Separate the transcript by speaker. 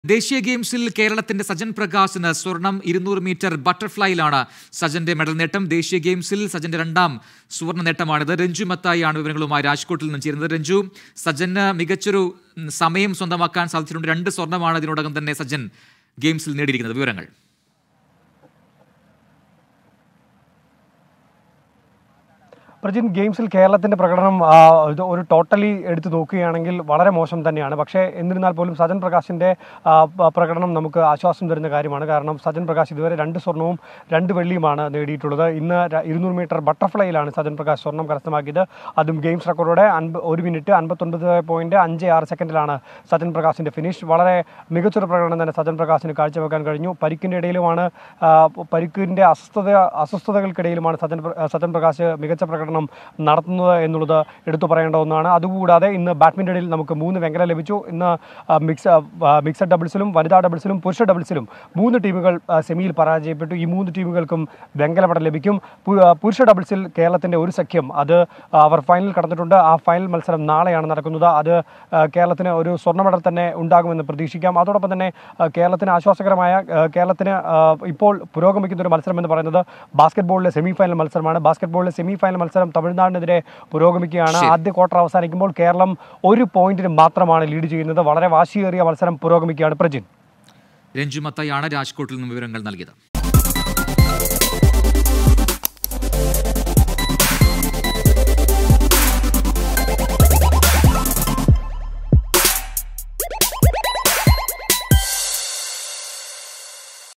Speaker 1: ദേശീയ ഗെയിംസിൽ കേരളത്തിന്റെ സജൻ പ്രകാശിന് സ്വർണം ഇരുന്നൂറ് മീറ്റർ ബട്ടർഫ്ലൈയിലാണ് സജന്റെ മെഡൽ നേട്ടം ദേശീയ ഗെയിംസിൽ സജന്റെ രണ്ടാം സുവർണ്ണ നേട്ടമാണിത് രഞ്ജു മത്തായി ആണ് വിവരങ്ങളുമായി രാജ്കോട്ടിൽ നിന്ന് ചേരുന്നത് രഞ്ജു സജന് മികച്ചൊരു ഉം, സമയം സ്വന്തമാക്കാൻ സാധിച്ചിട്ടുണ്ട് രണ്ട് സ്വർണ്ണമാണ് ഇതിനോടകം തന്നെ സജൻ ഗെയിംസിൽ നേടിയിരിക്കുന്നത് വിവരങ്ങൾ
Speaker 2: പ്രജിൻ ഗെയിംസിൽ കേരളത്തിന്റെ പ്രകടനം ആ, ഇത് ഒരു ടോട്ടലി എടുത്തു നോക്കുകയാണെങ്കിൽ വളരെ മോശം തന്നെയാണ് പക്ഷേ എന്നിരുന്നാൽ പോലും സജൻ പ്രകാശിന്റെ ആ, പ- പ്രകടനം നമുക്ക് ആശ്വാസം തരുന്ന കാര്യമാണ് കാരണം സജൻ പ്രകാശ് ഇതുവരെ രണ്ട് സ്വർണവും രണ്ട് വെള്ളിയുമാണ് നേടിയിട്ടുള്ളത് ഇന്ന് ര- ഇരുന്നൂറ് മീറ്റർ ബട്ടർഫ്ലൈയിലാണ് സജൻ പ്രകാശ് സ്വർണം കരസ്ഥമാക്കിയത് അതും ഗെയിംസ് റെക്കോർഡോടെ അൻപ ഒരു മിനിറ്റ് അൻപത്തൊൻപത് പോയിന്റ് അഞ്ച് ആറ് സെക്കൻഡിലാണ് സജൻ പ്രകാശിന്റെ ഫിനിഷ് വളരെ മികച്ചൊരു പ്രകടനം തന്നെ സജൻ പ്രകാശിന് കാഴ്ചവെക്കാൻ കഴിഞ്ഞു പരിക്കിന്റെ ഇടയിലുമാണ് ആ, പരിക്കിന്റെ അസ്വസ്ഥത അസ്വസ്ഥതകൾക്കിടയിലുമാണ് സജൻ പ്ര- സജൻ പ്രകാശ് മികച്ച പ്രകടനം നടത്തുന്നത് എന്നുള്ളത് എടുത്തു പറയേണ്ട ഒന്നാണ് അതുകൂടാതെ ഇന്ന് ബാഡ്മിൻ്റണിൽ നമുക്ക് മൂന്ന് വെങ്കലം ലഭിച്ചു ഇന്ന് ആ, മിക്സ് ആ, മിക്സഡ് ഡബിൾസിലും വനിതാ ഡബിൾസിലും പുരുഷ ഡബിൾസിലും മൂന്ന് ടീമുകൾ ആ, സെമിയിൽ പരാജയപ്പെട്ടു ഈ മൂന്ന് ടീമുകൾക്കും വെങ്കല മെഡൽ ലഭിക്കും പു- ആ, പുരുഷ ഡബിൾസിൽ കേരളത്തിന്റെ ഒരു സഖ്യം അത് ആ, അവർ ഫൈനൽ കടന്നിട്ടുണ്ട് ആ ഫൈനൽ മത്സരം നാളെയാണ് നടക്കുന്നത് അത് ആ, കേരളത്തിന് ഒരു സ്വർണ്ണ മെഡൽ തന്നെ ഉണ്ടാകുമെന്ന് പ്രതീക്ഷിക്കാം അതോടൊപ്പം തന്നെ ആ, കേരളത്തിന് ആശ്വാസകരമായ ആ, കേരളത്തിന് ആ, ഇപ്പോൾ പുരോഗമിക്കുന്ന ഒരു മത്സരം എന്ന് പറയുന്നത് ബാസ്കറ്റ്ബോളിലെ സെമി ഫൈനൽ മത്സരമാണ് ബാസ്കറ്റ്ബോളിലെ സെമി ഫൈനൽ മത്സരം തമിഴ്നാടിനെതിരെ പുരോഗമിക്കുകയാണ്
Speaker 1: ശരി.
Speaker 2: ആദ്യ ക്വാർട്ടർ അവസാനിക്കുമ്പോൾ കേരളം ഒരു പോയിന്റിന് മാത്രമാണ് ലീഡ് ചെയ്യുന്നത് വളരെ വാശിയേറിയ മത്സരം പുരോഗമിക്കുകയാണ് പ്രജിൻ
Speaker 1: രഞ്ജു മത്തായി ആണ് രാജ്കോട്ടിൽ നിന്ന് വിവരങ്ങൾ നൽകിയത്